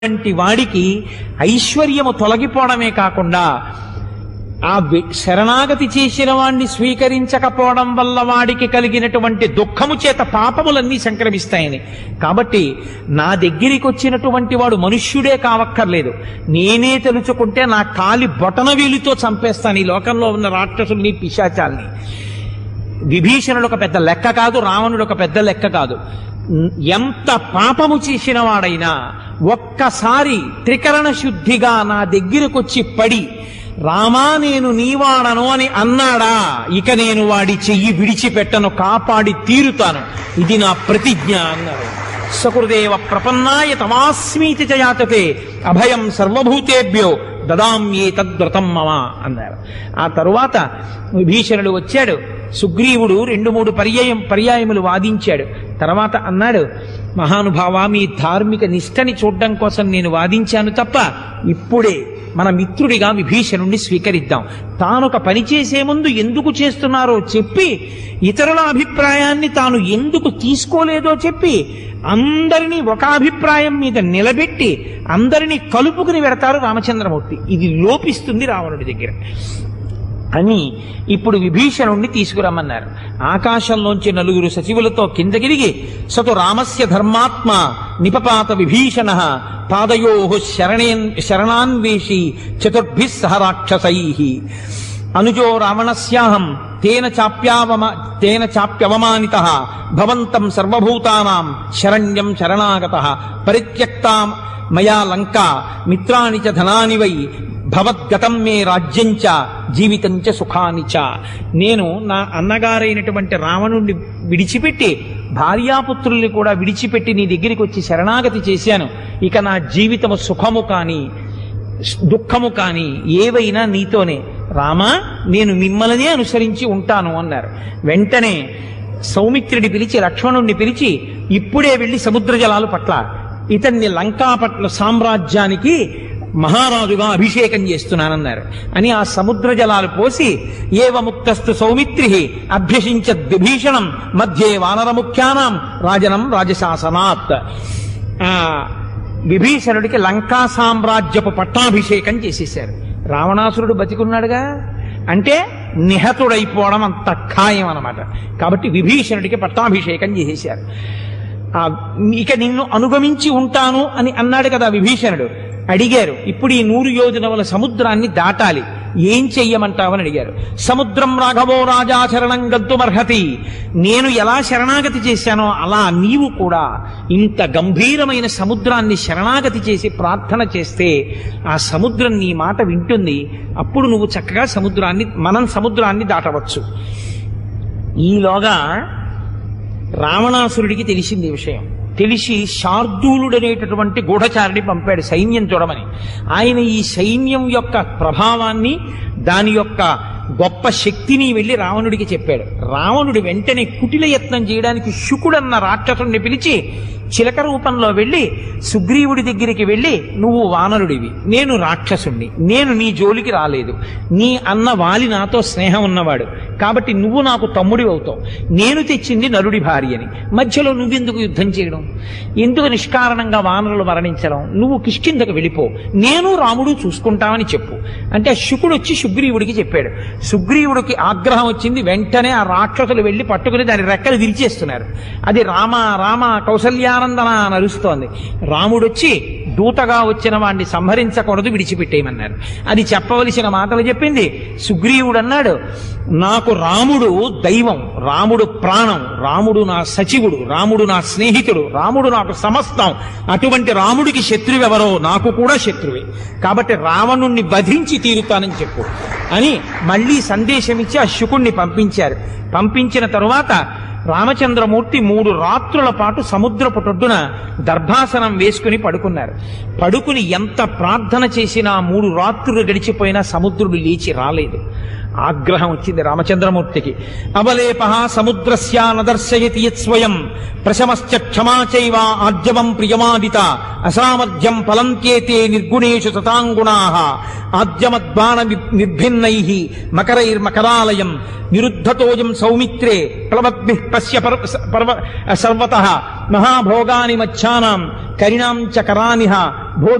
వంటి వాడికి ఐశ్వర్యము తొలగిపోవడమే కాకుండా ఆ వి- శరణాగతి చేసిన వాణ్ణి స్వీకరించకపోవడం వల్ల వాడికి కలిగినటువంటి దుఃఖము చేత పాపములన్నీ సంక్రమిస్తాయని కాబట్టి నా దగ్గరికి వచ్చినటువంటి వాడు మనుష్యుడే కావక్కర్లేదు నేనే తెలుసుకుంటే నా కాలి బొటన వేలితో చంపేస్తాను ఈ లోకంలో ఉన్న రాక్షసుల్ని పిశాచాల్ని విభీషణుడు ఒక పెద్ద లెక్క కాదు రావణుడు ఒక పెద్ద లెక్క కాదు ఎంత పాపము చేసిన వాడైనా ఒక్కసారి త్రికరణ శుద్ధిగా నా దగ్గరకొచ్చి పడి రామా నేను నీవాడను అని అన్నాడా ఇక నేను వాడి చెయ్యి విడిచిపెట్టను కాపాడి తీరుతాను ఇది నా ప్రతిజ్ఞ అన్నారు సకృదేవ ప్రపన్నాయ తమాస్మీతి చయాతతే అభయం సర్వభూతేభ్యో దదామ్యే తద్వ్రతం మమ అన్నారు ఆ తరువాత విభీషణుడు వచ్చాడు సుగ్రీవుడు రెండు మూడు పర్యాయం పర్యాయములు వాదించాడు తర్వాత అన్నాడు మహానుభావ మీ ధార్మిక నిష్టని చూడడం కోసం నేను వాదించాను తప్ప ఇప్పుడే మన మిత్రుడిగా విభీషణుణ్ణి స్వీకరిద్దాం తానొక పని చేసే ముందు ఎందుకు చేస్తున్నారో చెప్పి ఇతరుల అభిప్రాయాన్ని తాను ఎందుకు తీసుకోలేదో చెప్పి అందరినీ ఒక అభిప్రాయం మీద నిలబెట్టి అందరినీ కలుపుకుని పెడతారు రామచంద్రమూర్తి ఇది లోపిస్తుంది రావణుడి దగ్గర అని ఇప్పుడు విభీషణుణ్ణి తీసుకురమ్మన్నారు ఆకాశంలోంచి నలుగురు సచివులతో కిందగిరిగి సతు రామస్య ధర్మాత్మ నిపపాత విభీషణ పాదయో శరణేన్ శరణాన్వేషి చతుర్భి సహ రాక్షసై అనుజో రావణస్యాహం తేన చాప్యావమ తేన చాప్యవమానిత భవంతం సర్వభూతానాం శరణ్యం శరణాగత పరిత్యక్తా మయా లంకా మిత్రాణి చ ధనాని వై భవద్గతం మే రాజ్యంచ జీవితంచ సుఖానిచ నేను నా అన్నగారైనటువంటి రావణుణ్ణి విడిచిపెట్టి భార్యాపుత్రుల్ని కూడా విడిచిపెట్టి నీ దగ్గరికి వచ్చి శరణాగతి చేశాను ఇక నా జీవితము సుఖము కానీ దుఃఖము కానీ ఏవైనా నీతోనే రామా నేను మిమ్మల్నే అనుసరించి ఉంటాను అన్నారు వెంటనే సౌమిత్రుడి పిలిచి లక్ష్మణుణ్ణి పిలిచి ఇప్పుడే వెళ్ళి సముద్ర జలాలు పట్ల ఇతన్ని లంకాపట్ల సామ్రాజ్యానికి మహారాజుగా అభిషేకం చేస్తున్నానన్నారు అని ఆ సముద్ర జలాలు పోసి ఏవ ముక్తస్తు సౌమిత్రి అభ్యసించ విభీషణం మధ్యే వానరముఖ్యానాం రాజనం రాజశాసనాత్ ఆ విభీషణుడికి లంకా సామ్రాజ్యపు పట్టాభిషేకం చేసేశారు రావణాసురుడు బతికున్నాడుగా అంటే నిహతుడైపోవడం అంత ఖాయం అన్నమాట కాబట్టి విభీషణుడికి పట్టాభిషేకం చేసేశారు ఆ ఇక నిన్ను అనుగమించి ఉంటాను అని అన్నాడు కదా విభీషణుడు అడిగారు ఇప్పుడు ఈ నూరు యోజనముల సముద్రాన్ని దాటాలి ఏం చెయ్యమంటావని అడిగారు సముద్రం రాఘవో రాజాచరణం గద్దుమర్హతి నేను ఎలా శరణాగతి చేశానో అలా నీవు కూడా ఇంత గంభీరమైన సముద్రాన్ని శరణాగతి చేసి ప్రార్థన చేస్తే ఆ సముద్రం నీ మాట వింటుంది అప్పుడు నువ్వు చక్కగా సముద్రాన్ని మనం సముద్రాన్ని దాటవచ్చు ఈలోగా రావణాసురుడికి తెలిసింది ఈ విషయం తెలిసి శార్దూలుడనేటటువంటి గూఢచారిని పంపాడు సైన్యం చూడమని ఆయన ఈ సైన్యం యొక్క ప్రభావాన్ని దాని యొక్క గొప్ప శక్తిని వెళ్ళి రావణుడికి చెప్పాడు రావణుడు వెంటనే కుటిల యత్నం చేయడానికి శుకుడన్న రాక్షసుడిని పిలిచి చిలక రూపంలో వెళ్ళి సుగ్రీవుడి దగ్గరికి వెళ్ళి నువ్వు వానరుడివి నేను రాక్షసుణ్ణి నేను నీ జోలికి రాలేదు నీ అన్న వాలి నాతో స్నేహం ఉన్నవాడు కాబట్టి నువ్వు నాకు తమ్ముడి అవుతావు నేను తెచ్చింది నరుడి భార్యని మధ్యలో నువ్వెందుకు యుద్ధం చేయడం ఎందుకు నిష్కారణంగా వానరులు మరణించడం నువ్వు కిష్కిందకు వెళ్ళిపో నేను రాముడు చూసుకుంటామని చెప్పు అంటే శుకుడు వచ్చి సుగ్రీవుడికి చెప్పాడు సుగ్రీవుడికి ఆగ్రహం వచ్చింది వెంటనే ఆ రాక్షసులు వెళ్ళి పట్టుకుని దాని రెక్కలు విరిచేస్తున్నారు అది రామ రామ కౌసల్యానందన అని అరుస్తోంది రాముడొచ్చి దూతగా వచ్చిన వాడిని సంహరించకూడదు విడిచిపెట్టేయమన్నారు అది చెప్పవలసిన మాటలు చెప్పింది సుగ్రీవుడు అన్నాడు నాకు రాముడు దైవం రాముడు ప్రాణం రాముడు నా సచివుడు రాముడు నా స్నేహితుడు రాముడు నాకు సమస్తం అటువంటి రాముడికి శత్రువెవరో నాకు కూడా శత్రువే కాబట్టి రావణుణ్ణి వధించి తీరుతానని చెప్పు అని మళ్ళీ సందేశం ఇచ్చి ఆ శుకుణ్ణి పంపించారు పంపించిన తరువాత రామచంద్రమూర్తి మూడు రాత్రుల పాటు సముద్రపుటొడ్డున దర్భాసనం వేసుకుని పడుకున్నారు పడుకుని ఎంత ప్రార్థన చేసినా మూడు రాత్రులు గడిచిపోయినా సముద్రుడు లేచి రాలేదు ఆగ్రహం వచ్చింది రామచంద్రమూర్తికి అవలేప సముద్రస్య నదర్శయతి యత్ స్వయం ప్రశమశ్చ క్షమా చైవ ఆర్జవం ప్రియమాదిత అసామర్థ్యం ఫలంత్యేతే నిర్గుణేషు సతాంగుణా ఆద్యమద్బాణ నిర్భిన్నై మకరైర్మకరాలయం నిరుద్ధతోయం సౌమిత్రే ప్లవద్భి పశ్య పర్వ పర్వ సర్వత మహాభోగాని మచ్చానాం కరిణాం చ కరానిహ భో